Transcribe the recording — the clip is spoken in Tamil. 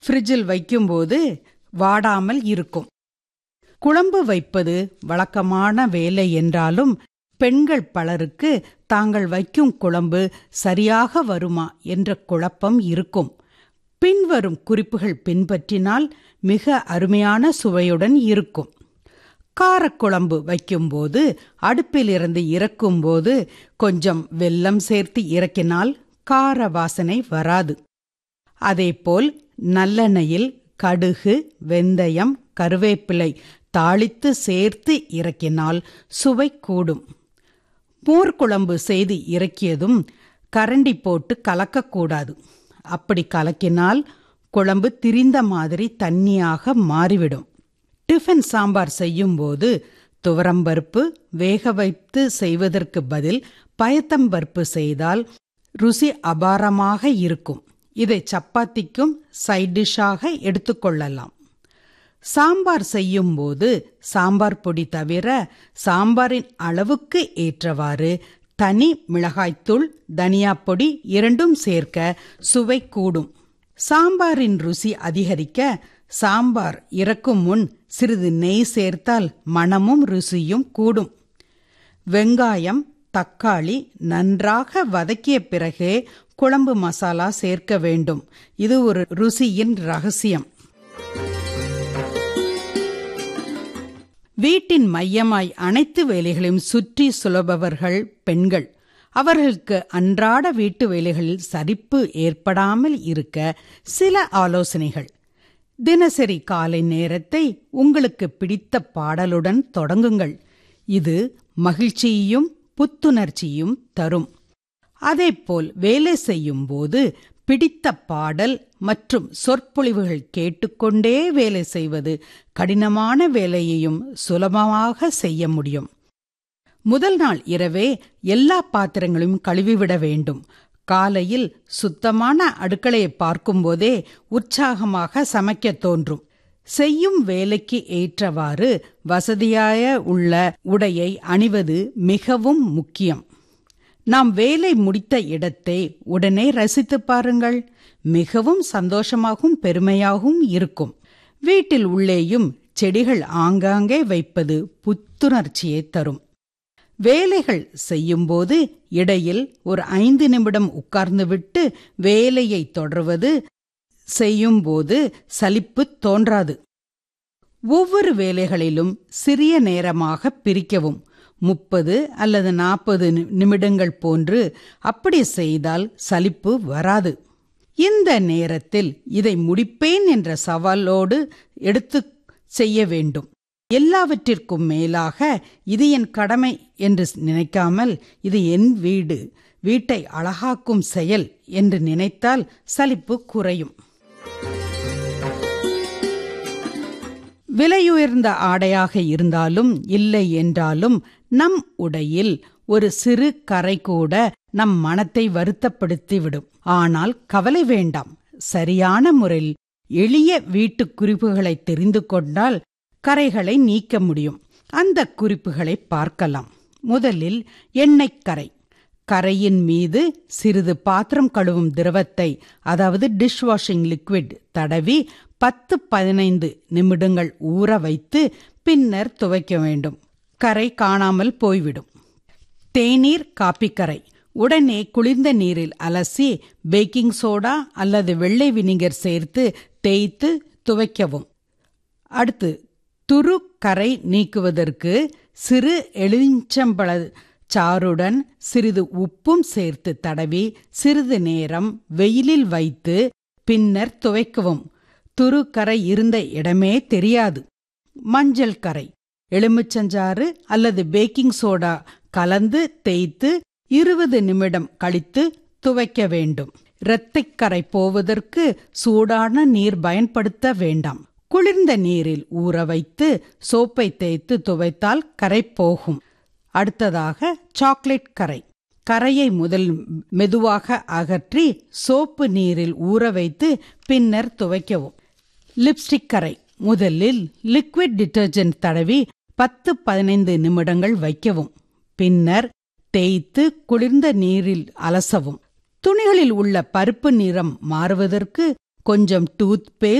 ஃப்ரிட்ஜில் வைக்கும்போது வாடாமல் இருக்கும் குழம்பு வைப்பது வழக்கமான வேலை என்றாலும் பெண்கள் பலருக்கு தாங்கள் வைக்கும் குழம்பு சரியாக வருமா என்ற குழப்பம் இருக்கும் பின்வரும் குறிப்புகள் பின்பற்றினால் மிக அருமையான சுவையுடன் இருக்கும் காரக்குழம்பு வைக்கும்போது அடுப்பிலிருந்து இறக்கும்போது கொஞ்சம் வெல்லம் சேர்த்து இறக்கினால் கார வாசனை வராது அதேபோல் நல்லெண்ணெயில் கடுகு வெந்தயம் கருவேப்பிலை தாளித்து சேர்த்து இறக்கினால் சுவை கூடும் மோர்க்குழம்பு செய்து இறக்கியதும் கரண்டி போட்டு கலக்கக்கூடாது அப்படி கலக்கினால் குழம்பு திரிந்த மாதிரி தண்ணியாக மாறிவிடும் டிஃபன் சாம்பார் செய்யும்போது துவரம்பருப்பு வேக வைத்து செய்வதற்கு பதில் பயத்தம்பருப்பு செய்தால் ருசி அபாரமாக இருக்கும் இதை சப்பாத்திக்கும் சைட் டிஷ்ஷாக எடுத்துக்கொள்ளலாம் சாம்பார் செய்யும்போது சாம்பார் பொடி தவிர சாம்பாரின் அளவுக்கு ஏற்றவாறு தனி மிளகாய்த்தூள் தனியா பொடி இரண்டும் சேர்க்க சுவை கூடும் சாம்பாரின் ருசி அதிகரிக்க சாம்பார் இறக்கும் முன் சிறிது நெய் சேர்த்தால் மணமும் ருசியும் கூடும் வெங்காயம் தக்காளி நன்றாக வதக்கிய பிறகே குழம்பு மசாலா சேர்க்க வேண்டும் இது ஒரு ருசியின் ரகசியம் வீட்டின் மையமாய் அனைத்து வேலைகளையும் சுற்றி சுலபவர்கள் பெண்கள் அவர்களுக்கு அன்றாட வீட்டு வேலைகளில் சரிப்பு ஏற்படாமல் இருக்க சில ஆலோசனைகள் தினசரி காலை நேரத்தை உங்களுக்கு பிடித்த பாடலுடன் தொடங்குங்கள் இது மகிழ்ச்சியையும் புத்துணர்ச்சியும் தரும் அதேபோல் வேலை செய்யும் போது பிடித்த பாடல் மற்றும் சொற்பொழிவுகள் கேட்டுக்கொண்டே வேலை செய்வது கடினமான வேலையையும் சுலபமாக செய்ய முடியும் முதல் நாள் இரவே எல்லா பாத்திரங்களையும் கழுவிவிட வேண்டும் காலையில் சுத்தமான அடுக்கலையை பார்க்கும்போதே உற்சாகமாக சமைக்க தோன்றும் செய்யும் வேலைக்கு ஏற்றவாறு வசதியாய உள்ள உடையை அணிவது மிகவும் முக்கியம் நாம் வேலை முடித்த இடத்தை உடனே ரசித்து பாருங்கள் மிகவும் சந்தோஷமாகவும் பெருமையாகவும் இருக்கும் வீட்டில் உள்ளேயும் செடிகள் ஆங்காங்கே வைப்பது புத்துணர்ச்சியை தரும் வேலைகள் செய்யும்போது இடையில் ஒரு ஐந்து நிமிடம் உட்கார்ந்துவிட்டு வேலையை தொடர்வது செய்யும்போது சலிப்பு தோன்றாது ஒவ்வொரு வேலைகளிலும் சிறிய நேரமாக பிரிக்கவும் முப்பது அல்லது நாற்பது நிமிடங்கள் போன்று அப்படி செய்தால் சலிப்பு வராது இந்த நேரத்தில் இதை முடிப்பேன் என்ற சவாலோடு எடுத்து செய்ய வேண்டும் எல்லாவற்றிற்கும் மேலாக இது என் கடமை என்று நினைக்காமல் இது என் வீடு வீட்டை அழகாக்கும் செயல் என்று நினைத்தால் சலிப்பு குறையும் விலையுயர்ந்த ஆடையாக இருந்தாலும் இல்லை என்றாலும் நம் உடையில் ஒரு சிறு கரை கூட நம் மனத்தை வருத்தப்படுத்திவிடும் ஆனால் கவலை வேண்டாம் சரியான முறையில் எளிய வீட்டு குறிப்புகளை தெரிந்து கொண்டால் கரைகளை நீக்க முடியும் அந்த குறிப்புகளை பார்க்கலாம் முதலில் எண்ணெய் கரை கரையின் மீது சிறிது பாத்திரம் கழுவும் திரவத்தை அதாவது டிஷ் வாஷிங் லிக்விட் தடவி பத்து பதினைந்து நிமிடங்கள் ஊற வைத்து பின்னர் துவைக்க வேண்டும் கரை காணாமல் போய்விடும் தேநீர் காப்பிக்கரை உடனே குளிர்ந்த நீரில் அலசி பேக்கிங் சோடா அல்லது வெள்ளை வினிகர் சேர்த்து தேய்த்து துவைக்கவும் அடுத்து துரு கரை நீக்குவதற்கு சிறு எலுமிச்சம்பழ சாறுடன் சிறிது உப்பும் சேர்த்து தடவி சிறிது நேரம் வெயிலில் வைத்து பின்னர் துவைக்கவும் துரு கரை இருந்த இடமே தெரியாது மஞ்சள் கரை எலுமிச்சஞ்சாறு அல்லது பேக்கிங் சோடா கலந்து தேய்த்து இருபது நிமிடம் கழித்து துவைக்க வேண்டும் இரத்தைக்கரை போவதற்கு சூடான நீர் பயன்படுத்த வேண்டாம் குளிர்ந்த நீரில் ஊற வைத்து சோப்பை தேய்த்து துவைத்தால் கரை போகும் அடுத்ததாக சாக்லேட் கரை கரையை முதல் மெதுவாக அகற்றி சோப்பு நீரில் ஊற வைத்து பின்னர் துவைக்கவும் லிப்ஸ்டிக் கரை முதலில் லிக்விட் டிட்டர்ஜென்ட் தடவி பத்து பதினைந்து நிமிடங்கள் வைக்கவும் பின்னர் தேய்த்து குளிர்ந்த நீரில் அலசவும் துணிகளில் உள்ள பருப்பு நிறம் மாறுவதற்கு கொஞ்சம் டூத் பேஸ்ட்